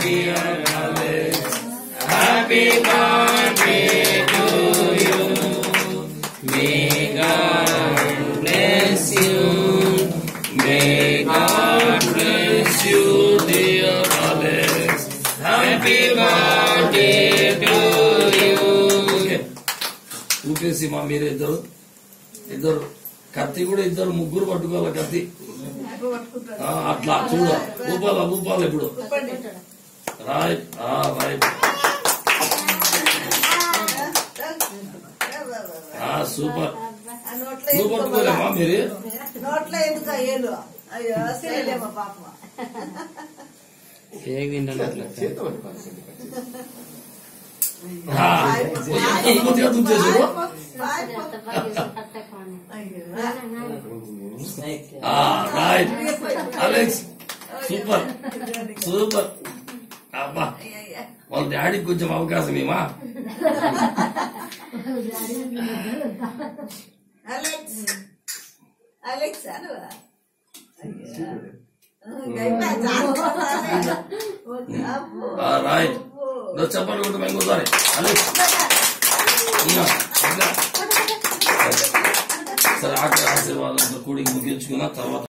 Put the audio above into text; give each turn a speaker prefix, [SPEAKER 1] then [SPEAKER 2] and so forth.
[SPEAKER 1] dear Alex. Happy birthday to you. May God bless you. May God bless you, dear Alex. Happy birthday to you. ఊపేసి మా మీరు ఇద్దరు ఇద్దరు కత్తి కూడా ఇద్దరు ముగ్గురు పట్టుకోవాలి కత్తి ఆ, అట్లా చూడ ఊపాల ఊపాలి ఇప్పుడు రైట్ ఆ, రైట్ ఆ, సూపర్ నువ్వు పట్టుకోలేమా మీరు
[SPEAKER 2] నోట్లో ఎందుకు అయ్యేలు అయ్యో చేయలేమా పాపం
[SPEAKER 3] కేక్ తింటాను అట్లా
[SPEAKER 1] ఆ, కొంచెం కొద్దిగా తుంచేసాడు ఆ, రైట్ అలెక్స్ సూపర్ సూపర్ అబ్బా వాళ్ళ డాడీకి కొంచెం అవకాశం ఏమా
[SPEAKER 2] అలెక్స్ అలెక్స్ అనువా
[SPEAKER 1] ఆ, రైట్ నువ్వు చెప్పాలి కొంచెం ఇంకోసారి అలెక్స్ ఇంకా, ఇంకా. సరే ఆఖరి ఆశీర్వాదంతో కూడి ముగించుకున్న తర్వాత